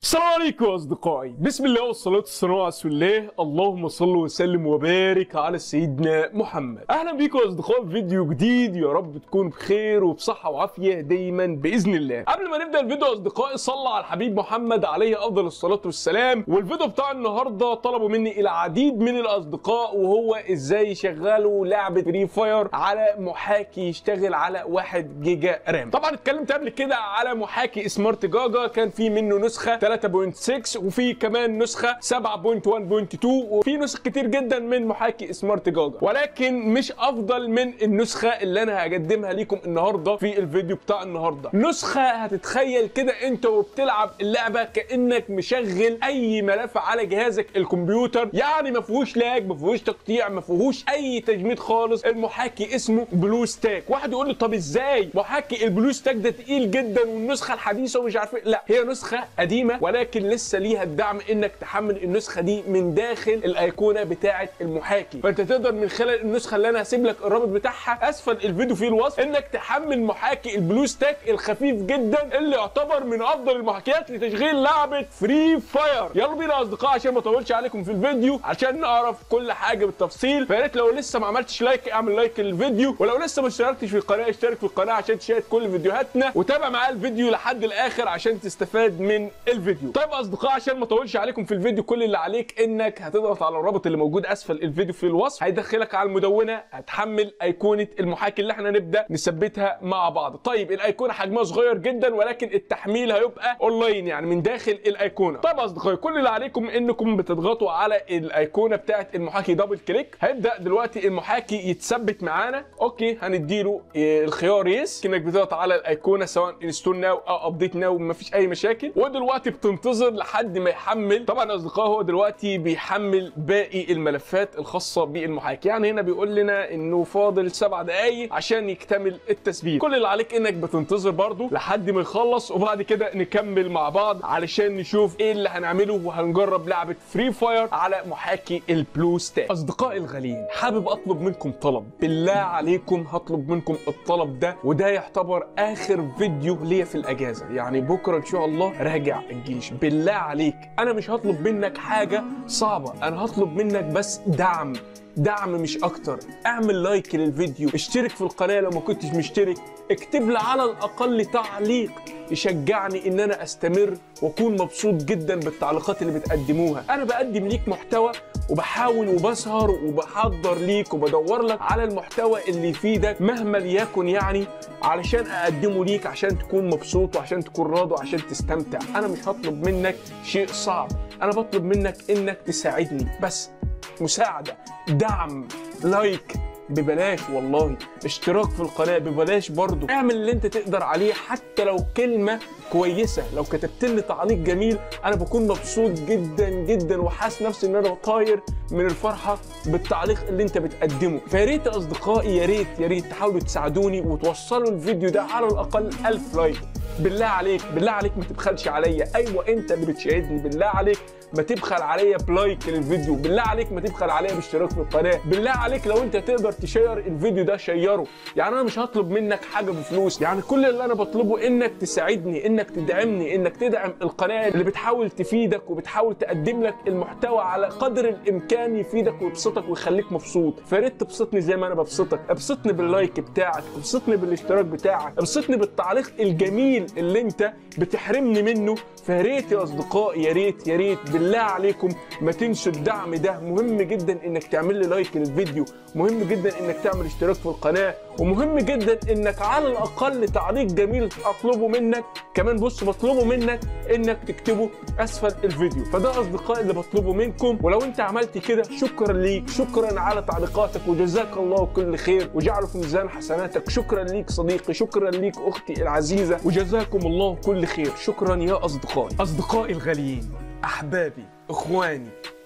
السلام عليكم اصدقائي بسم الله والصلاه والسلام على رسول الله اللهم صل وسلم وبارك على سيدنا محمد اهلا بيكم يا اصدقائي في فيديو جديد يا رب تكونوا بخير وبصحه وعافيه دايما باذن الله قبل ما نبدا الفيديو يا اصدقائي صلى على الحبيب محمد عليه افضل الصلاه والسلام والفيديو بتاع النهارده طلبوا مني العديد من الاصدقاء وهو ازاي يشغلوا لعبه فري فاير على محاكي يشتغل على 1 جيجا رام طبعا اتكلمت قبل كده على محاكي سمارت جاجا كان في منه نسخه 3.6 وفي كمان نسخه 7.1.2 وفي نسخ كتير جدا من محاكي سمارت جاجا ولكن مش افضل من النسخه اللي انا هقدمها لكم النهارده في الفيديو بتاع النهارده نسخه هتتخيل كده انت وبتلعب اللعبه كانك مشغل اي ملف على جهازك الكمبيوتر يعني ما فيهوش لاج ما فيهوش تقطيع ما فيهوش اي تجميد خالص المحاكي اسمه بلو ستاك واحد يقول لي طب ازاي محاكي البلو ستاك ده تقيل جدا والنسخه الحديثه ومش عارف إيه؟ لا هي نسخه قديمه ولكن لسه ليها الدعم انك تحمل النسخه دي من داخل الايقونه بتاعه المحاكي فانت تقدر من خلال النسخه اللي انا هسيب لك الرابط بتاعها اسفل الفيديو في الوصف انك تحمل محاكي البلو ستاك الخفيف جدا اللي يعتبر من افضل المحاكيات لتشغيل لعبه فري فاير يلا بينا يا اصدقائي عشان ما اطولش عليكم في الفيديو عشان نعرف كل حاجه بالتفصيل فيا ريت لو لسه ما عملتش لايك اعمل لايك للفيديو ولو لسه ما اشتركتش في القناه اشترك في القناه عشان تشاهد كل فيديوهاتنا وتابع معايا الفيديو لحد الاخر عشان تستفاد من الفيديو طيب يا اصدقائي عشان ما اطولش عليكم في الفيديو كل اللي عليك انك هتضغط على الرابط اللي موجود اسفل الفيديو في الوصف هيدخلك على المدونه هتحمل ايقونه المحاكي اللي احنا نبدا نثبتها مع بعض طيب الايقونه حجمها صغير جدا ولكن التحميل هيبقى اونلاين يعني من داخل الايقونه طيب يا اصدقائي كل اللي عليكم انكم بتضغطوا على الايقونه بتاعه المحاكي دبل كليك هيبدا دلوقتي المحاكي يتثبت معانا اوكي هنديله إيه، الخيار يس انك بتضغط على الايقونه سواء انستول ناو او ابديت ناو مفيش اي مشاكل ودلوقتي بتنتظر لحد ما يحمل طبعا يا اصدقائي هو دلوقتي بيحمل باقي الملفات الخاصه بالمحاكي يعني هنا بيقول لنا انه فاضل سبع دقائق عشان يكتمل التثبيت كل اللي عليك انك بتنتظر برضو لحد ما يخلص وبعد كده نكمل مع بعض علشان نشوف ايه اللي هنعمله وهنجرب لعبه فري فاير على محاكي البلو ستاك اصدقائي الغاليين حابب اطلب منكم طلب بالله عليكم هطلب منكم الطلب ده وده يعتبر اخر فيديو ليا في الاجازه يعني بكره ان شاء الله راجع الجيش بالله عليك انا مش هطلب منك حاجه صعبه انا هطلب منك بس دعم دعم مش اكتر اعمل لايك للفيديو اشترك في القناه لو ما كنتش مشترك اكتب لي على الاقل تعليق يشجعني ان انا استمر واكون مبسوط جدا بالتعليقات اللي بتقدموها انا بقدم ليك محتوى وبحاول وبسهر وبحضر ليك وبدور لك على المحتوى اللي يفيدك مهما ليكن يعني علشان اقدمه ليك عشان تكون مبسوط وعشان تكون راضي وعشان تستمتع انا مش هطلب منك شيء صعب انا بطلب منك انك تساعدني بس مساعده دعم لايك ببلاش والله اشتراك في القناه ببلاش برضو اعمل اللي انت تقدر عليه حتى لو كلمه كويسه لو كتبت لي تعليق جميل انا بكون مبسوط جدا جدا وحاسس نفسي ان انا طاير من الفرحه بالتعليق اللي انت بتقدمه فيا ريت يا اصدقائي يا ريت يا ريت تحاولوا تساعدوني وتوصلوا الفيديو ده على الاقل 1000 لايك بالله عليك بالله عليك ما تبخلش عليا ايوه انت اللي بتشاهدني بالله عليك ما تبخل عليا بلايك للفيديو بالله عليك ما تبخل عليا باشتراك في القناه بالله عليك لو انت تقدر تشير الفيديو ده شيره يعني انا مش هطلب منك حاجه بفلوس يعني كل اللي انا بطلبه انك تساعدني انك تدعمني انك تدعم القناه اللي بتحاول تفيدك وبتحاول تقدم لك المحتوى على قدر الامكان يفيدك ويبسطك ويخليك مبسوط فيا ريت تبسطني زي ما انا ببسطك ابسطني باللايك بتاعك ابسطني بالاشتراك بتاعك ابسطني بالتعليق الجميل اللي انت بتحرمني منه فيا ريت يا اصدقائي يا ريت يا ريت بالله عليكم ما تنسوا الدعم ده مهم جدا انك تعمل لي لايك للفيديو مهم جدا انك تعمل اشتراك في القناه ومهم جدا انك على الاقل تعليق جميل اطلبه منك كمان بص بطلبه منك انك تكتبه اسفل الفيديو فده اصدقائي اللي بطلبه منكم ولو انت عملت كده شكرا ليك شكرا على تعليقاتك وجزاك الله كل خير وجعله في ميزان حسناتك شكرا ليك صديقي شكرا ليك اختي العزيزه وجزاكم الله كل خير شكرا يا اصدقائي اصدقائي الغاليين احبابي اخواني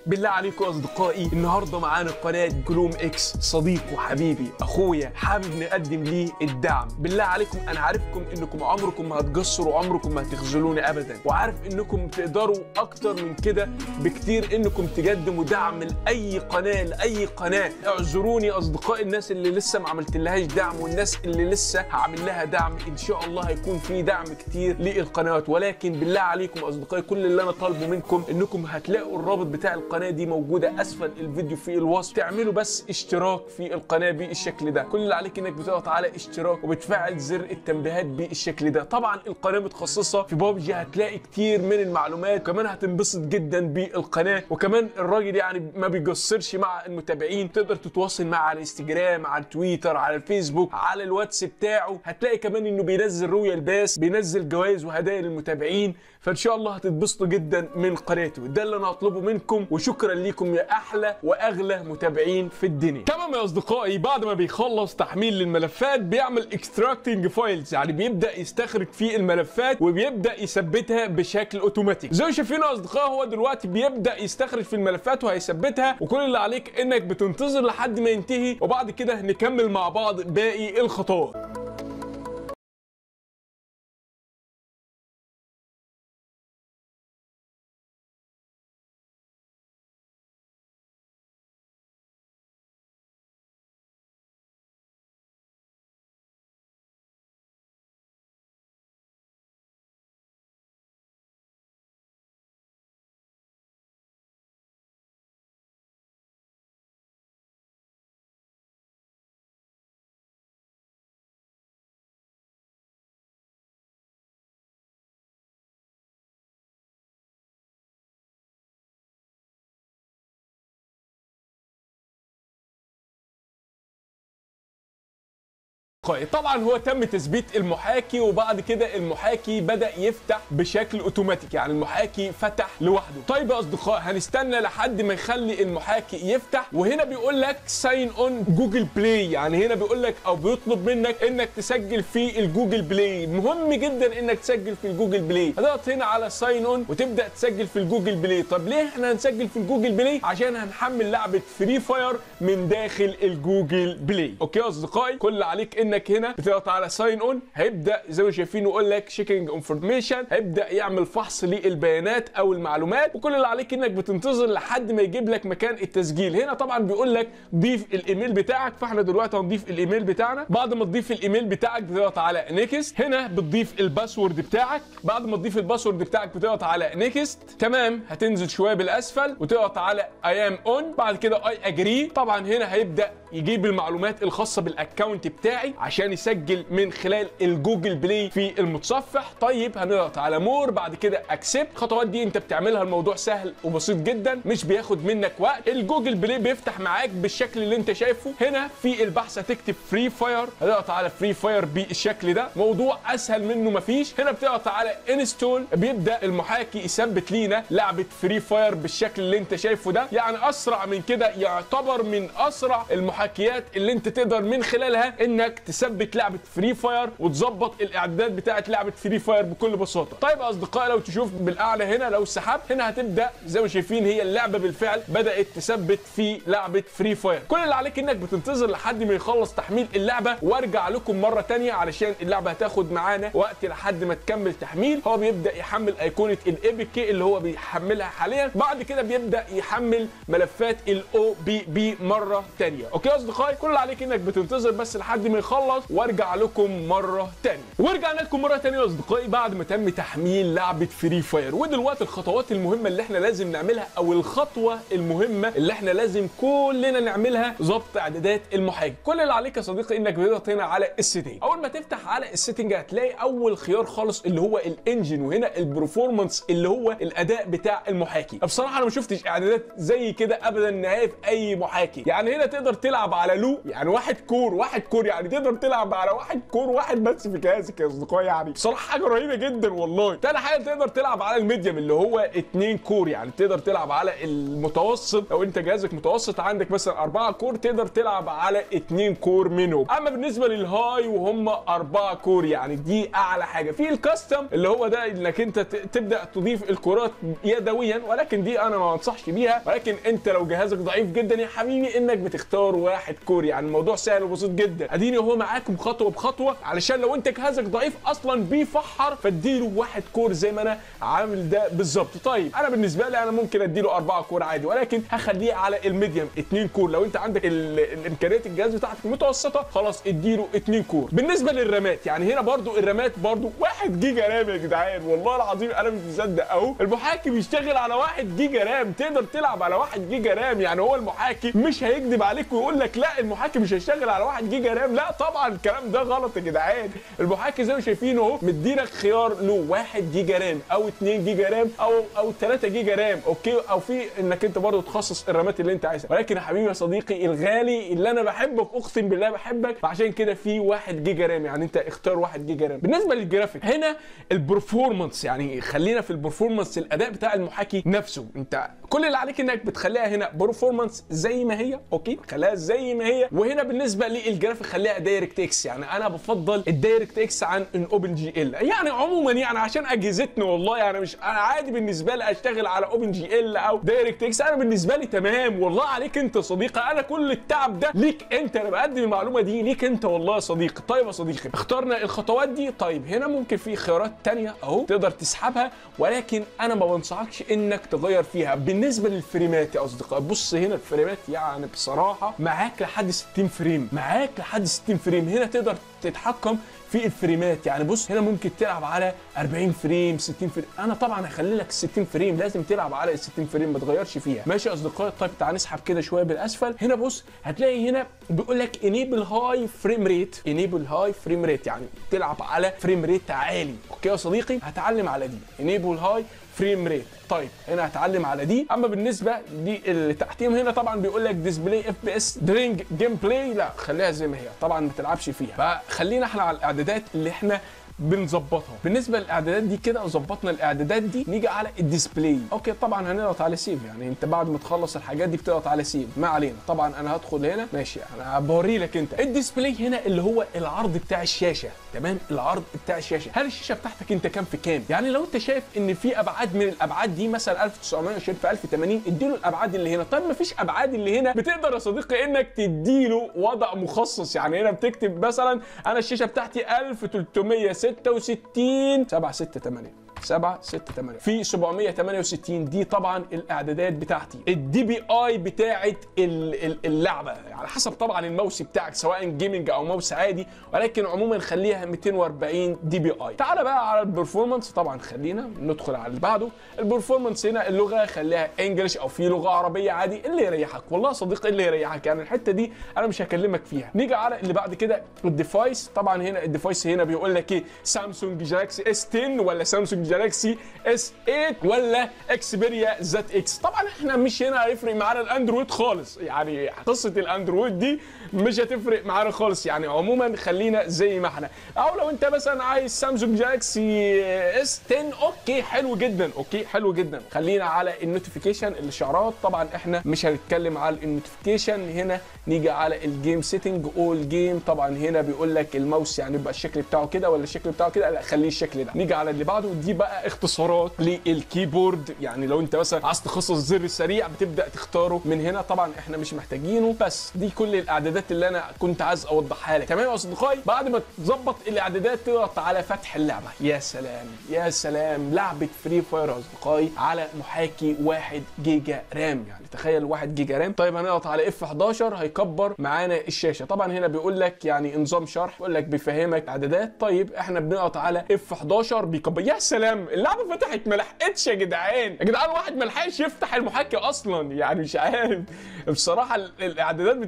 بالله عليكم اصدقائي النهارده معانا قناه جلوم اكس صديق وحبيبي اخويا حابب نقدم ليه الدعم بالله عليكم انا عارفكم انكم عمركم ما هتقصروا وعمركم ما هتخذلوني ابدا وعارف انكم تقدروا اكتر من كده بكتير انكم تقدموا دعم لاي قناه لاي قناه اعذروني اصدقائي الناس اللي لسه ما عملتلهاش دعم والناس اللي لسه هعمل لها دعم ان شاء الله هيكون في دعم كتير للقنوات ولكن بالله عليكم اصدقائي كل اللي انا طالبه منكم انكم هتلاقوا الرابط بتاع القناه دي موجوده اسفل الفيديو في الوصف تعملوا بس اشتراك في القناه بالشكل ده كل اللي عليك انك بتضغط على اشتراك وبتفعل زر التنبيهات بالشكل ده طبعا القناه متخصصه في بابجي هتلاقي كتير من المعلومات وكمان هتنبسط جدا بالقناه وكمان الراجل يعني ما بيقصرش مع المتابعين تقدر تتواصل معاه على الانستجرام على تويتر على الفيسبوك على الواتس بتاعه هتلاقي كمان انه بينزل رويال باس بينزل جوائز وهدايا للمتابعين فان شاء الله هتتبسطوا جدا من قناته ده اللي انا هطلبه منكم وشكرا ليكم يا احلى واغلى متابعين في الدنيا تمام يا اصدقائي بعد ما بيخلص تحميل للملفات بيعمل اكستراكتنج فايلز يعني بيبدا يستخرج في الملفات وبيبدا يثبتها بشكل اوتوماتيك زي ما شايفين يا اصدقائي هو دلوقتي بيبدا يستخرج في الملفات وهيثبتها وكل اللي عليك انك بتنتظر لحد ما ينتهي وبعد كده نكمل مع بعض باقي الخطوات طبعا هو تم تثبيت المحاكي وبعد كده المحاكي بدا يفتح بشكل اوتوماتيك يعني المحاكي فتح لوحده طيب يا اصدقاء هنستنى لحد ما يخلي المحاكي يفتح وهنا بيقول لك ساين اون جوجل بلاي يعني هنا بيقول لك او بيطلب منك انك تسجل في الجوجل بلاي مهم جدا انك تسجل في الجوجل بلاي هتضغط هنا على ساين اون وتبدا تسجل في الجوجل بلاي طب ليه احنا هنسجل في الجوجل بلاي عشان هنحمل لعبه فري فاير من داخل الجوجل بلاي اوكي يا اصدقائي كل اللي عليك انك هنا بتضغط على ساين اون هيبدا زي ما شايفين يقول لك شيكينج انفورميشن هيبدا يعمل فحص للبيانات او المعلومات وكل اللي عليك انك بتنتظر لحد ما يجيب لك مكان التسجيل هنا طبعا بيقول لك ضيف الايميل بتاعك فاحنا دلوقتي هنضيف الايميل بتاعنا بعد ما تضيف الايميل بتاعك بتضغط على نيكست هنا بتضيف الباسورد بتاعك بعد ما تضيف الباسورد بتاعك بتضغط على نيكست تمام هتنزل شويه بالاسفل وتضغط على اي ام اون بعد كده اي اجري طبعا هنا هيبدا يجيب المعلومات الخاصه بالاكونت بتاعي عشان يسجل من خلال الجوجل بلاي في المتصفح طيب هنضغط على مور بعد كده اكسبت الخطوات دي انت بتعملها الموضوع سهل وبسيط جدا مش بياخد منك وقت الجوجل بلاي بيفتح معاك بالشكل اللي انت شايفه هنا في البحث هتكتب فري فاير هتضغط على فري فاير بالشكل ده موضوع اسهل منه مفيش هنا بتضغط على انستول بيبدا المحاكي يثبت لينا لعبه فري فاير بالشكل اللي انت شايفه ده يعني اسرع من كده يعتبر من اسرع المحاكيات اللي انت تقدر من خلالها انك تثبت لعبه فري فاير وتظبط الاعدادات بتاعه لعبه فري فاير بكل بساطه طيب يا اصدقائي لو تشوف بالاعلى هنا لو سحبت هنا هتبدا زي ما شايفين هي اللعبه بالفعل بدات تثبت في لعبه فري فاير كل اللي عليك انك بتنتظر لحد ما يخلص تحميل اللعبه وارجع لكم مره تانية علشان اللعبه هتاخد معانا وقت لحد ما تكمل تحميل هو بيبدا يحمل ايقونه الاي كي اللي هو بيحملها حاليا بعد كده بيبدا يحمل ملفات الاو بي بي مره تانية اوكي يا اصدقائي كل اللي عليك انك بتنتظر بس لحد ما يخلص وارجع لكم مره تانية ورجعنا لكم مره تانية يا اصدقائي بعد ما تم تحميل لعبه فري فاير ودلوقتي الخطوات المهمه اللي احنا لازم نعملها او الخطوه المهمه اللي احنا لازم كلنا نعملها ضبط اعدادات المحاكي كل اللي عليك يا صديقي انك بتضغط هنا على السيتنج اول ما تفتح على السيتنج هتلاقي اول خيار خالص اللي هو الانجن وهنا البرفورمانس اللي هو الاداء بتاع المحاكي بصراحه انا ما شفتش اعدادات زي كده ابدا نهائي في اي محاكي يعني هنا تقدر تلعب على لو يعني واحد كور واحد كور يعني تقدر تقدر تلعب على واحد كور واحد بس في جهازك يا اصدقائي يعني بصراحه حاجه رهيبه جدا والله تاني حاجه تقدر تلعب على الميديم اللي هو 2 كور يعني تقدر تلعب على المتوسط لو انت جهازك متوسط عندك مثلا 4 كور تقدر تلعب على 2 كور منهم اما بالنسبه للهاي وهم 4 كور يعني دي اعلى حاجه في الكاستم اللي هو ده انك انت ت- تبدا تضيف الكرات يدويا ولكن دي انا ما انصحش بيها ولكن انت لو جهازك ضعيف جدا يا حبيبي انك بتختار واحد كور يعني الموضوع سهل وبسيط جدا اديني هو معاكم خطوه بخطوه علشان لو انت جهازك ضعيف اصلا بيفحر فاديله واحد كور زي ما انا عامل ده بالظبط طيب انا بالنسبه لي انا ممكن اديله اربعه كور عادي ولكن هخليه على الميديم اتنين كور لو انت عندك ال- الامكانيات الجهاز بتاعتك متوسطه خلاص اديله اتنين كور بالنسبه للرامات يعني هنا برضو الرامات برضو واحد جيجا رام يا جدعان والله العظيم انا مش مصدق اهو المحاكي بيشتغل على واحد جيجا رام تقدر تلعب على واحد جيجا رام يعني هو المحاكي مش هيكذب عليك ويقول لك لا المحاكي مش هيشتغل على واحد جيجا رام لا طبعا الكلام ده غلط يا جدعان المحاكي زي ما شايفين اهو مديلك خيار له 1 جيجا رام او 2 جيجا رام او او 3 جيجا رام اوكي او في انك انت برضه تخصص الرامات اللي انت عايزها ولكن يا حبيبي يا صديقي الغالي اللي انا بحبك اقسم بالله بحبك فعشان كده في 1 جيجا رام يعني انت اختار 1 جيجا رام بالنسبه للجرافيك هنا البرفورمانس يعني خلينا في البرفورمانس الاداء بتاع المحاكي نفسه انت كل اللي عليك انك بتخليها هنا برفورمانس زي ما هي اوكي خليها زي ما هي وهنا بالنسبه للجرافيك خليها دايركت اكس يعني انا بفضل الدايركت اكس عن الاوبن جي ال يعني عموما يعني عشان اجهزتنا والله يعني مش انا عادي بالنسبه لي اشتغل على اوبن جي ال او دايركت اكس انا بالنسبه لي تمام والله عليك انت يا صديقي انا كل التعب ده ليك انت انا بقدم المعلومه دي ليك انت والله يا صديقي طيب يا صديقي اخترنا الخطوات دي طيب هنا ممكن في خيارات تانية اهو تقدر تسحبها ولكن انا ما بنصحكش انك تغير فيها بالنسبه للفريمات يا اصدقائي بص هنا الفريمات يعني بصراحه معاك لحد 60 فريم معاك لحد 60 فريم هنا تقدر تتحكم في الفريمات يعني بص هنا ممكن تلعب على 40 فريم 60 فريم انا طبعا هخلي لك 60 فريم لازم تلعب على ال 60 فريم ما تغيرش فيها ماشي يا اصدقائي طيب تعال نسحب كده شويه بالاسفل هنا بص هتلاقي هنا بيقول لك انيبل هاي فريم ريت انيبل هاي فريم ريت يعني تلعب على فريم ريت عالي اوكي يا صديقي هتعلم على دي انيبل هاي فريم ريت طيب هنا هتعلم على دي اما بالنسبه دي اللي تحتيهم هنا طبعا بيقول لك ديسبلاي اف بي اس درينج جيم بلاي لا خليها زي ما هي طبعا ما تلعبش فيها فخلينا احنا على الاعدادات اللي احنا بنظبطها بالنسبه للاعدادات دي كده ظبطنا الاعدادات دي نيجي على الديسبلاي اوكي طبعا هنضغط على سيف يعني انت بعد ما تخلص الحاجات دي بتضغط على سيف ما علينا طبعا انا هدخل هنا ماشي انا بوري لك انت الديسبلاي هنا اللي هو العرض بتاع الشاشه تمام العرض بتاع الشاشه هل الشاشه بتاعتك انت كام في كام يعني لو انت شايف ان في ابعاد من الابعاد دي مثلا 1920 في 1080 اديله الابعاد اللي هنا طيب ما فيش ابعاد اللي هنا بتقدر يا صديقي انك تديله وضع مخصص يعني هنا بتكتب مثلا انا الشاشه بتاعتي 1366 768 7 6 8 في 768 دي طبعا الاعدادات بتاعتي الدي بي اي بتاعت ال- ال- اللعبه على حسب طبعا الماوس بتاعك سواء جيمنج او ماوس عادي ولكن عموما خليها 240 دي بي اي تعالى بقى على البرفورمانس طبعا خلينا ندخل على اللي بعده البرفورمانس هنا اللغه خليها انجلش او في لغه عربيه عادي اللي يريحك والله يا صديقي اللي يريحك يعني الحته دي انا مش هكلمك فيها نيجي على اللي بعد كده الديفايس طبعا هنا الديفايس هنا بيقول لك ايه سامسونج جالاكسي اس 10 ولا سامسونج جالاكسي اس 8 ولا اكسبيريا زد اكس طبعا احنا مش هنا هيفرق معانا الاندرويد خالص يعني قصه الاندرويد دي مش هتفرق معانا خالص يعني عموما خلينا زي ما احنا او لو انت مثلا عايز سامسونج جالاكسي اس 10 اوكي حلو جدا اوكي حلو جدا خلينا على النوتيفيكيشن الاشعارات طبعا احنا مش هنتكلم على النوتيفيكيشن هنا نيجي على الجيم سيتنج اول جيم طبعا هنا بيقول لك الماوس يعني يبقى الشكل بتاعه كده ولا الشكل بتاعه كده لا خليه الشكل ده نيجي على اللي بعده دي بقى اختصارات للكيبورد يعني لو انت مثلا عايز تخصص زر سريع بتبدا تختاره من هنا طبعا احنا مش محتاجينه بس دي كل الاعدادات اللي انا كنت عايز اوضحها لك تمام يا اصدقائي بعد ما تظبط الاعدادات تضغط على فتح اللعبه يا سلام يا سلام لعبه فري فاير يا اصدقائي على محاكي 1 جيجا رام يعني تخيل 1 جيجا رام طيب هنضغط على اف 11 هيكبر معانا الشاشه طبعا هنا بيقول لك يعني نظام شرح بيقول لك بيفهمك اعدادات طيب احنا بنضغط على اف 11 بيكبر يا سلام اللعبه فتحت ما لحقتش يا جدعان يا جدعان واحد ما لحقش يفتح المحاكي اصلا يعني مش عارف بصراحه ال- الاعدادات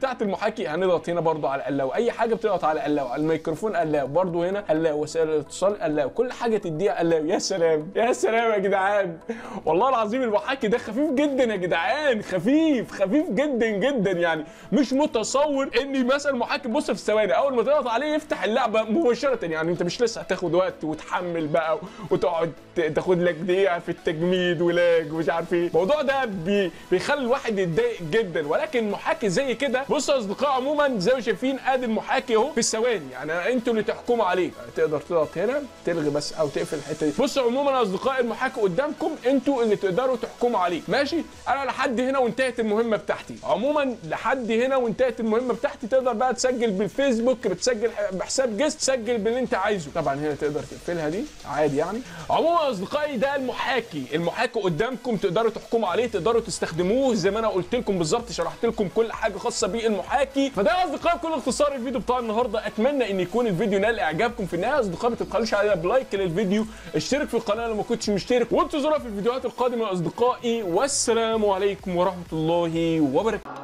بتاعت المحاكي هنضغط هنا برضو على الاو اي حاجه بتضغط على الاو على الميكروفون الاو برضو هنا الاو وسائل الاتصال الاو كل حاجه تديها الاو يا سلام يا سلام يا جدعان والله العظيم المحاكي ده خفيف جدا يا جدعان خفيف خفيف جدا جدا يعني مش متصور اني مثلا محاكي بص في الثواني اول ما تضغط عليه يفتح اللعبه مباشره يعني انت مش لسه هتاخد وقت وتحمل بقى وتقعد ت- تاخد لك دقيقه في التجميد ولاج ومش عارف ايه الموضوع ده بي بيخلي الواحد يتضايق جدا ولكن محاكي زي كده بص يا اصدقاء عموما زي ما شايفين ادي المحاكي اهو في الثواني يعني انتوا اللي تحكموا عليه تقدر تضغط هنا تلغي بس او تقفل الحته دي بصوا عموما يا اصدقاء المحاكي قدامكم انتوا اللي تقدروا تحكموا عليه ماشي انا لحد هنا وانتهت المهمه بتاعتي عموما لحد هنا وانتهت المهمه بتاعتي تقدر بقى تسجل بالفيسبوك بتسجل بحساب جست تسجل باللي انت عايزه طبعا هنا تقدر تقفلها دي عادي يعني عموما يا اصدقائي ده المحاكي المحاكي قدامكم تقدروا تحكموا عليه تقدروا تستخدموه زي ما انا قلت لكم بالظبط شرحت لكم كل حاجه خاصه بالمحاكي فده يا اصدقائي كل اختصار الفيديو بتاع النهارده اتمنى ان يكون الفيديو نال اعجابكم في النهايه يا اصدقائي ما تبخلوش علينا بلايك للفيديو اشترك في القناه لو ما كنتش مشترك وانتظرونا في الفيديوهات القادمه يا اصدقائي والسلام عليكم ورحمه الله وبركاته